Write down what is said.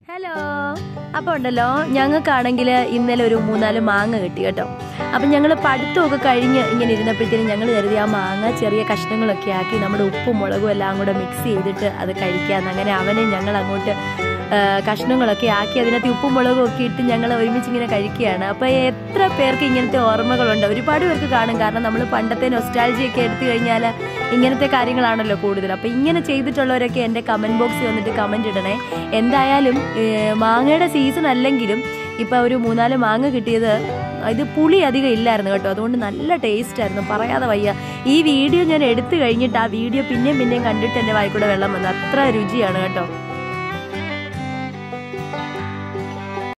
hello അപ്പോൾ ഉണ്ടല്ലോ ഞങ്ങൾക്കാണെങ്കിൽ ഇന്നലെ ഒരു മൂന്നാല് മാങ്ങ കിട്ടി കേട്ടോ അപ്പം ഞങ്ങൾ പഠിത്തമൊക്കെ കഴിഞ്ഞ് ഇങ്ങനെ ഇരുന്നപ്പോഴത്തേനും ഞങ്ങൾ കരുതി ആ മാങ്ങ ചെറിയ കഷ്ണങ്ങളൊക്കെ ആക്കി നമ്മുടെ ഉപ്പും മുളകും എല്ലാം കൂടെ മിക്സ് ചെയ്തിട്ട് അത് കഴിക്കാമെന്ന് അങ്ങനെ അവനെ ഞങ്ങൾ അങ്ങോട്ട് ആ, കഷ്ണങ്ങളൊക്കെ ആക്കി അതിനകത്ത് ഉപ്പും മുളകും ഒക്കെ ഇട്ട് ഞങ്ങൾ ഒരുമിച്ച് ഇങ്ങനെ കഴിക്കുകയാണ് അപ്പോൾ എത്ര പേർക്ക് ഇങ്ങനത്തെ ഓർമ്മകളുണ്ട് ഒരുപാട് പേർക്ക് കാണും കാരണം നമ്മൾ പണ്ടത്തെ നൊസ്റ്റാൾജിയൊക്കെ എടുത്തു കഴിഞ്ഞാൽ ഇങ്ങനത്തെ കാര്യങ്ങളാണല്ലോ കൂടുതൽ അപ്പോൾ ഇങ്ങനെ ചെയ്തിട്ടുള്ളവരൊക്കെ എൻ്റെ കമൻറ്റ് ബോക്സിൽ വന്നിട്ട് കമൻറ്റ് ഇടണേ എന്തായാലും ഏ, മാങ്ങയുടെ സീസൺ അല്ലെങ്കിലും ഇപ്പോൾ ഒരു മൂന്നാല് മാങ്ങ കിട്ടിയത് ഇത് പുളി അധികം ഇല്ലായിരുന്നു കേട്ടോ അതുകൊണ്ട് നല്ല ടേസ്റ്റ് ആയിരുന്നു പറയാതെ വയ്യ ഈ വീഡിയോ ഞാൻ എടുത്തു കഴിഞ്ഞിട്ട് ആ വീഡിയോ പിന്നെയും പിന്നെയും കണ്ടിട്ട് എൻ്റെ വായിക്കൂടെ വെള്ളം വന്നു അത്ര രുചിയാണ് കേട്ടോ